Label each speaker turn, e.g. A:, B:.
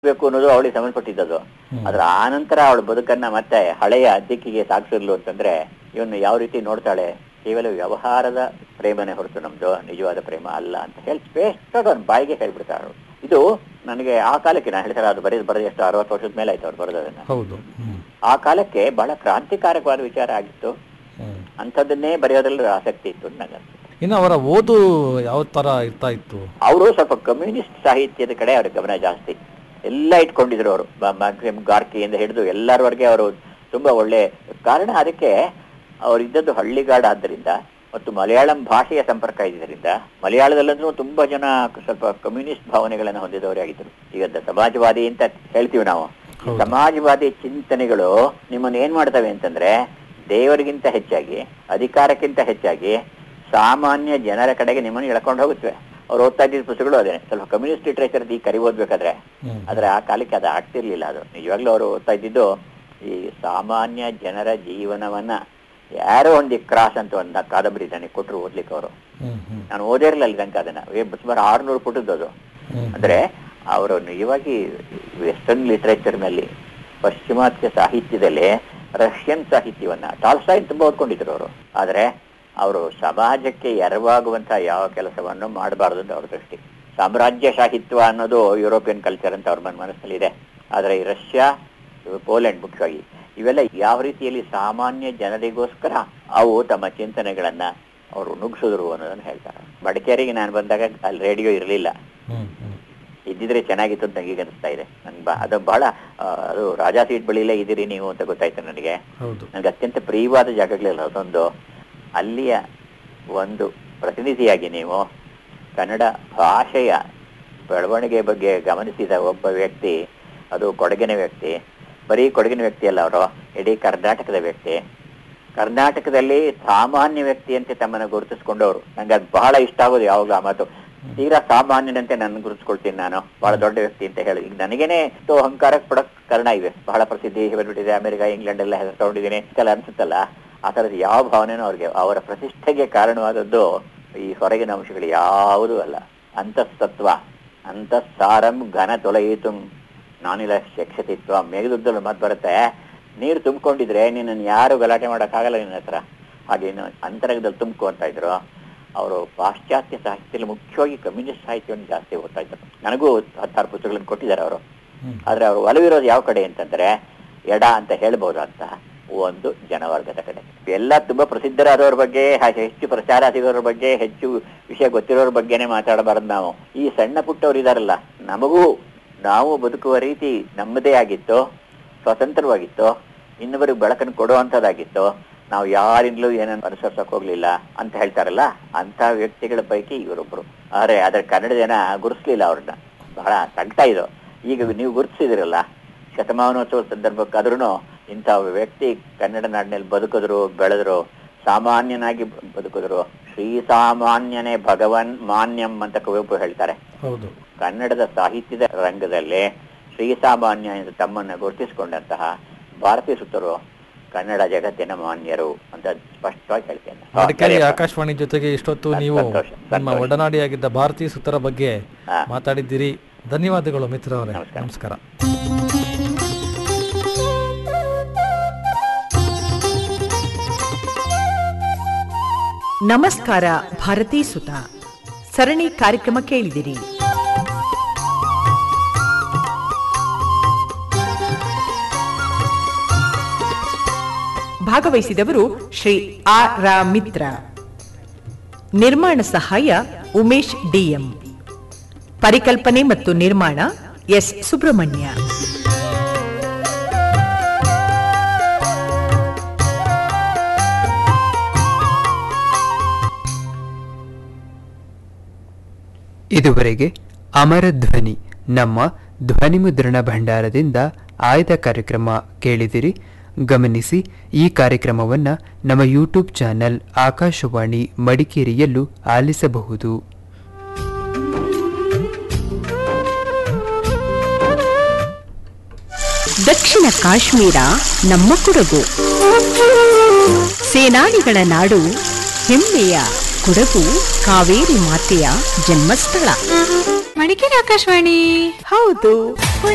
A: ಬೇಕು ಅನ್ನೋದು ಅವಳಿಗೆ ಸಂಬಂಧಪಟ್ಟಿದ್ದದು ಅದ್ರ ಆನಂತರ ಅವಳ ಬದುಕನ್ನ ಮತ್ತೆ ಹಳೆಯ ದಿಕ್ಕಿಗೆ ಸಾಗಿಸಿರ್ಲು ಅಂತಂದ್ರೆ ಇವನು ಯಾವ ರೀತಿ ನೋಡ್ತಾಳೆ ಕೇವಲ ವ್ಯವಹಾರದ ಪ್ರೇಮನೇ ಹೊರತು ನಮ್ದು ನಿಜವಾದ ಪ್ರೇಮ ಅಲ್ಲ ಅಂತ ಹೇಳಿ ಸ್ಪಷ್ಟ ಅವ್ನ ಬಾಯಿಗೆ ಹೇಳ್ಬಿಡ್ತಾಳೆ ಅವ್ಳು. ಇದು ನನಗೆ ಆ ಕಾಲಕ್ಕೆ ನಾನು ಹೇಳ್ತಾರೆ ಅದು ಬರೀ ಬರೀ ಎಷ್ಟು ಅರವತ್ತು ವರ್ಷದ ಮೇಲೆ ಆಯ್ತು ಅವ್ರು ಬರೋದನ್ನ
B: ಹೌದು ಹ್ಮ್
A: ಆ ಕಾಲಕ್ಕೆ ಬಹಳ ಕ್ರಾಂತಿಕಾರಕವಾದ ವಿಚಾರ ಆಗಿತ್ತು
B: ಹ್ಮ್.
A: ಅಂಥದ್ದನ್ನೇ ಬರೆಯೋದ್ರಲ್ಲಿ ಆಸಕ್ತಿ ಇತ್ತು ಅಂತ ನಂಗೆ ಅನ್ಸುತ್ತೆ
B: ಇನ್ನು ಅವರ ಓದು ಯಾವ ತರ ಇರ್ತಾ ಇತ್ತು
A: ಅವರು ಸ್ವಲ್ಪ ಕಮ್ಯುನಿಸ್ಟ್ ಸಾಹಿತ್ಯದ ಕಡೆ ಅವ್ರ ಗಮನ ಜಾಸ್ತಿ ಎಲ್ಲ ಇಟ್ಕೊಂಡಿದ್ರು ಅವರು ಮ್ಯಾಕ್ಸಿಮ್ ಗಾರ್ಕಿಯಿಂದ ಹಿಡಿದು ಎಲ್ಲರವರೆಗೆ ಅವರು ತುಂಬಾ ಒಳ್ಳೆ ಕಾರಣ ಅದಕ್ಕೆ ಅವ್ರು ಇದ್ದದ್ದು ಹಳ್ಳಿಗಾಡ ಆದ್ದರಿಂದ ಮತ್ತು ಮಲಯಾಳಂ ಭಾಷೆಯ ಸಂಪರ್ಕ ಇದ್ದರಿಂದ ಮಲಯಾಳದಲ್ಲಂದ್ರೂ ತುಂಬಾ ಜನ ಸ್ವಲ್ಪ ಕಮ್ಯುನಿಸ್ಟ್ ಭಾವನೆಗಳನ್ನು ಹೊಂದಿದವರೇ ಆಗಿದ್ರು ಈಗ ದ- ಸಮಾಜವಾದಿ ಅಂತ ಹೇಳ್ತೀವಿ ನಾವು ಈ ಸಮಾಜವಾದಿ ಚಿಂತನೆಗಳು ನಿಮ್ಮನ್ನು ಏನ್ ಮಾಡ್ತವೆ ಅಂತಂದ್ರೆ ದೇವರಿಗಿಂತ ಹೆಚ್ಚಾಗಿ ಅಧಿಕಾರಕ್ಕಿಂತ ಹೆಚ್ಚಾಗಿ ಸಾಮಾನ್ಯ ಜನರ ಕಡೆಗೆ ನಿಮ್ಮನ್ನು ಎಳ್ಕೊಂಡು ಹೋಗುತ್ತವೆ ಅವ್ರು ಓದ್ತಾ ಇದ್ದಿದ್ದ ಪುಸ್ತಕಗಳು ಅದೇ ಸ್ವಲ್ಪ ಕಮ್ಯುನಿಸ್ಟ್ ಲಿಟ್ರೇಚರ್ ಈ ಕರಿ ಓದ್ಬೇಕಾದ್ರೆ
B: ಹ್ಮ್.
A: ಆದ್ರೆ ಆ ಕಾಲಕ್ಕೆ ಅದು ಆಗ್ತಿರ್ಲಿಲ್ಲ ಅದು ನಿಜವಾಗ್ಲೂ ಅವರು ಓದ್ತಾ ಇದ್ದಿದ್ದು ಈ ಸಾಮಾನ್ಯ ಜನರ ಜೀವನವನ್ನ ಯಾರೋ ಒಂದು ಕ್ರಾಸ್ ಅಂತ ಒಂದು ಕಾದಂಬರಿ ನನಗೆ ಕೊಟ್ಟರು ಓದ್ಲಿಕ್ಕೆ ಅವರು
B: ಹ್ಮ್ ಹ್ಮ್
A: ನಾನು ಓದೇ ಇರಲಿಲ್ಲ ಅಲ್ಲಿ ತನಕ ಅದನ್ನ ಏ ಸುಮಾರು ಆರ್ನೂರು ಪುಟದ್ದು ಅದು
B: ಹ್ಮ್.
A: ಅಂದ್ರೆ ಅವರು ನಿಜವಾಗಿ ವೆಸ್ಟರ್ನ್ ಲಿಟರೇಚರ್ ನಲ್ಲಿ ಪಶ್ಚಿಮಾತ್ಯ ಸಾಹಿತ್ಯದಲ್ಲಿ ರಷ್ಯನ್ ಸಾಹಿತ್ಯವನ್ನ ಟಾಲ್ಸ್ಟಾಯ್ ತುಂಬಾ ಓದ್ಕೊಂಡಿದ್ರು ಅವರು ಆದ್ರೆ ಅವರು ಸಮಾಜಕ್ಕೆ ಎರವಾಗುವಂತಹ ಯಾವ ಕೆಲಸವನ್ನು ಮಾಡಬಾರದು ಅಂತ ಅವ್ರ ದೃಷ್ಟಿ ಸಾಮ್ರಾಜ್ಯ ಸಾಹಿತ್ಯ ಅನ್ನೋದು ಯುರೋಪಿಯನ್ ಕಲ್ಚರ್ ಅಂತ ಅವ್ರ ಮನ್ ಮನಸ್ಸಲ್ಲಿ ಇದೆ ಆದ್ರೆ ಈ ರಷ್ಯಾ ಇವು ಪೋಲೆಂಡ್ ಮುಖ್ಯವಾಗಿ ಇವೆಲ್ಲ ಯಾವ ರೀತಿಯಲ್ಲಿ ಸಾಮಾನ್ಯ ಜನರಿಗೋಸ್ಕರ ಅವು ತಮ್ಮ ಚಿಂತನೆಗಳನ್ನ ಅವರು ನುಗ್ಸಿದ್ರು ಅನ್ನೋದನ್ನ ಹೇಳ್ತಾರೆ ಮಡಿಕೇರಿಗೆ ನಾನು ಬಂದಾಗ ಅಲ್ಲಿ ರೇಡಿಯೋ ಇರಲಿಲ್ಲ
B: ಹ್ಮ್ ಹ್ಮ್
A: ಇದ್ದಿದ್ರೆ ಚೆನ್ನಾಗಿತ್ತು ಅಂತ ನನಗೆ ಅನಿಸ್ತಾ ಇದೆ ನನ್ಗೆ ಬಾ ಅದು ಬಹಳ ಆ, ಅದು ರಾಜಾ ಸೀಟ್ ಬಳಿಲೇ ಇದ್ದೀರಿ ನೀವು ಅಂತ ಗೊತ್ತಾಯ್ತು ನನಗೆ
B: ಹೌದು
A: ನನಗೆ ಅತ್ಯಂತ ಪ್ರಿಯವಾದ ಜಾಗಗಳಿಲ್ಲ ಅದೊಂದು ಅಲ್ಲಿಯ ಒಂದು ಪ್ರತಿನಿಧಿಯಾಗಿ ನೀವು ಕನ್ನಡ ಭಾಷೆಯ ಬೆಳವಣಿಗೆ ಬಗ್ಗೆ ಗಮನಿಸಿದ ಒಬ್ಬ ವ್ಯಕ್ತಿ ಅದು ಕೊಡಗಿನ ವ್ಯಕ್ತಿ ಬರೀ ಕೊಡಗಿನ ವ್ಯಕ್ತಿ ಅಲ್ಲ ಅವರು ಇಡೀ ಕರ್ನಾಟಕದ ವ್ಯಕ್ತಿ ಕರ್ನಾಟಕದಲ್ಲಿ ಸಾಮಾನ್ಯ ವ್ಯಕ್ತಿಯಂತೆ ತಮ್ಮನ್ನು ಗುರುತಿಸ್ಕೊಂಡವರು ನಂಗೆ ಅದು ಬಹಳ ಇಷ್ಟ ಆಗೋದು ಯಾವಾಗಲೂ ಆ ಮಾತು ತೀರಾ ಸಾಮಾನ್ಯನಂತೆ ನನ್ನ ಗುರುತಿಸ್ಕೊಳ್ತೀನಿ ನಾನು ಬಹಳ ದೊಡ್ಡ ವ್ಯಕ್ತಿ ಅಂತ ಹೇಳಿ ಈಗ ನನಗೇನೆ ಎಷ್ಟೋ ಅಹಂಕಾರಕ್ಕೆ ಪಡಕ್ ಕಾರಣ ಇವೆ ಬಹಳ ಪ್ರಸಿದ್ಧಿ ಬಂದ್ಬಿಟ್ಟಿದೆ ಅಮೆರಿಕ ಇಂಗ್ಲೆಂಡ್ ಎಲ್ಲ ಹೆಸರು ತಗೊಂಡಿದ್ದೀನಿ ಇದೆಲ್ಲ ಅನ್ಸುತ್ತಲ್ಲ ಆ ಥರದ ಯಾವ ಭಾವನೆನೂ ಅವ್ರಿಗೆ ಅವರ ಪ್ರತಿಷ್ಠೆಗೆ ಕಾರಣವಾದದ್ದು ಈ ಹೊರಗಿನ ಅಂಶಗಳು ಯಾವುದೂ ಅಲ್ಲ ಅಂತಸ್ತತ್ವ ಅಂತಸ್ಸಾರಂ ಘನ ತೊಲಯಿತು ನಾನಿಲ್ಲ ಶಕ್ಷತಿತ್ವ ಮೇಘದುದ್ದಲು ಮಾತು ಬರುತ್ತೆ ನೀರು ತುಂಬಿಕೊಂಡಿದ್ರೆ ನಿನ್ನನ್ನು ಯಾರು ಗಲಾಟೆ ಮಾಡೋಕ್ಕಾಗಲ್ಲ ನಿನ್ನ ಹತ್ರ ಹಾಗೆ ಇನ್ನು ಅಂತರಂಗದಲ್ಲಿ ತುಂಬ್ಕೊ ಅಂತ ಇದ್ರು ಅವರು ಪಾಶ್ಚಾತ್ಯ ಸಾಹಿತ್ಯದಲ್ಲಿ ಮುಖ್ಯವಾಗಿ ಕಮ್ಯುನಿಸ್ಟ್ ಸಾಹಿತ್ಯವನ್ನು ಜಾಸ್ತಿ ಓದ್ತಾ ಇದ್ರು ನನಗೂ ಹತ್ತಾರು ಪುಸ್ತಕಗಳನ್ನು ಕೊಟ್ಟಿದ್ದಾರೆ ಅವರು
B: ಹ್ಮ್.
A: ಆದ್ರೆ ಅವರು ಒಲವಿರೋದು ಯಾವ ಕಡೆ ಅಂತಂದ್ರೆ ಎಡ ಅಂತ ಹೇಳ್ಬೋದು ಅಂತ ಒಂದು ಜನವರ್ಗದ ಕಡೆ ಎಲ್ಲ ತುಂಬಾ ಪ್ರಸಿದ್ಧರಾದವ್ರ ಬಗ್ಗೆ ಹಾಗೆ ಹೆಚ್ಚು ಪ್ರಚಾರ ಸಿಗೋರ ಬಗ್ಗೆ ಹೆಚ್ಚು ವಿಷಯ ಗೊತ್ತಿರೋರ ಬಗ್ಗೆನೇ ಮಾತಾಡಬಾರದು ನಾವು ಈ ಸಣ್ಣ ಪುಟ್ಟವ್ರು ಇದಾರಲ್ಲ ನಮಗೂ ನಾವು ಬದುಕುವ ರೀತಿ ನಮ್ಮದೇ ಆಗಿತ್ತು ಸ್ವತಂತ್ರವಾಗಿತ್ತು ಇನ್ನೊಬ್ಬರಿಗೆ ಬೆಳಕನ್ನು ಕೊಡುವಂಥದ್ದಾಗಿತ್ತು ನಾವು ಯಾರಿಂದಲೂ ಏನನ್ನು ಅನುಸರಿಸಕ್ ಹೋಗ್ಲಿಲ್ಲ ಅಂತ ಹೇಳ್ತಾರಲ್ಲ ಅಂತ ವ್ಯಕ್ತಿಗಳ ಪೈಕಿ ಇವರೊಬ್ರು ಆದ್ರೆ ಅದ್ರ ಕನ್ನಡ ಜನ ಗುರುಸ್ಲಿಲ್ಲ ಅವ್ರನ್ನ ಬಹಳ ಸಂಕಟ ಇದು ಈಗ ನೀವು ಗುರುತಿಸಿದಿರಲ್ಲ ಶತಮಾನೋತ್ಸವ ಸಂದರ್ಭಕ್ಕಾದ್ರೂ ಇಂಥ ವ್ಯಕ್ತಿ ಕನ್ನಡ ನಾಡಿನಲ್ಲಿ ಬದುಕಿದ್ರು ಬೆಳೆದ್ರು ಸಾಮಾನ್ಯನಾಗಿ ಬ- ಬದುಕಿದ್ರು ಶ್ರೀ ಸಾಮಾನ್ಯನೇ ಭಗವನ್ ಮಾನ್ಯಂ ಅಂತ ಕುವೆಂಪು ಹೇಳ್ತಾರೆ
B: ಹೌದು
A: ಕನ್ನಡದ ಸಾಹಿತ್ಯದ ರಂಗದಲ್ಲಿ ಶ್ರೀಸಾಮಾನ್ಯ ಎಂದು ತಮ್ಮನ್ನು ಗುರುತಿಸಿಕೊಂಡಂತಹ ಭಾರತೀಯ ಸುತ್ತರು ಕನ್ನಡ ಜಗತ್ತಿನ ಮಾನ್ಯರು ಅಂತ ಸ್ಪಷ್ಟವಾಗಿ ಹೇಳ್ತೇನೆ ಹಾ,
B: ಮಡಿಕೇರಿ
A: ಸರಿಯಪ್ಪ.
B: ಆಕಾಶವಾಣಿ ಜೊತೆಗೆ ಇಷ್ಟೊತ್ತು ನೀವು
A: ಸಂತೋಷ,
B: ನಿಮ್ಮ
A: ಸಂತೋಷ.
B: ಒಡನಾಡಿಯಾಗಿದ್ದ ಭಾರತೀಯ ಸುತ್ತರ ಬಗ್ಗೆ
A: ಹಾ.
B: ಮಾತಾಡಿದ್ದೀರಿ ಧನ್ಯವಾದಗಳು ಮಿತ್ರ ಅವರೇ
A: ನಮಸ್ಕಾರ.
B: ನಮಸ್ಕಾರ
C: ನಮಸ್ಕಾರ ಭಾರತೀ ಸುತ ಸರಣಿ ಕಾರ್ಯಕ್ರಮ ಕೇಳಿದಿರಿ ಭಾಗವಹಿಸಿದವರು ಶ್ರೀ ಆರ್ ರಾ ಮಿತ್ರ ನಿರ್ಮಾಣ ಸಹಾಯ ಉಮೇಶ್ ಡಿಎಂ ಪರಿಕಲ್ಪನೆ ಮತ್ತು ನಿರ್ಮಾಣ ಎಸ್ ಸುಬ್ರಹ್ಮಣ್ಯ
D: ಇದುವರೆಗೆ ಅಮರ ಧ್ವನಿ ನಮ್ಮ ಧ್ವನಿಮುದ್ರಣ ಭಂಡಾರದಿಂದ ಆಯ್ದ ಕಾರ್ಯಕ್ರಮ ಕೇಳಿದಿರಿ ಗಮನಿಸಿ ಈ ಕಾರ್ಯಕ್ರಮವನ್ನು ನಮ್ಮ ಯೂಟ್ಯೂಬ್ ಚಾನೆಲ್ ಆಕಾಶವಾಣಿ ಮಡಿಕೇರಿಯಲ್ಲೂ ಆಲಿಸಬಹುದು
C: ದಕ್ಷಿಣ ಕಾಶ್ಮೀರ ನಮ್ಮ ಕೊಡಗು ಸೇನಾನಿಗಳ ನಾಡು ಹೆಮ್ಮೆಯ ಕೊಡಗು ಕಾವೇರಿ ಮಾತೆಯ ಜನ್ಮಸ್ಥಳ
E: ಮಡಿಕೇರಿ ಆಕಾಶವಾಣಿ
C: ಹೌದು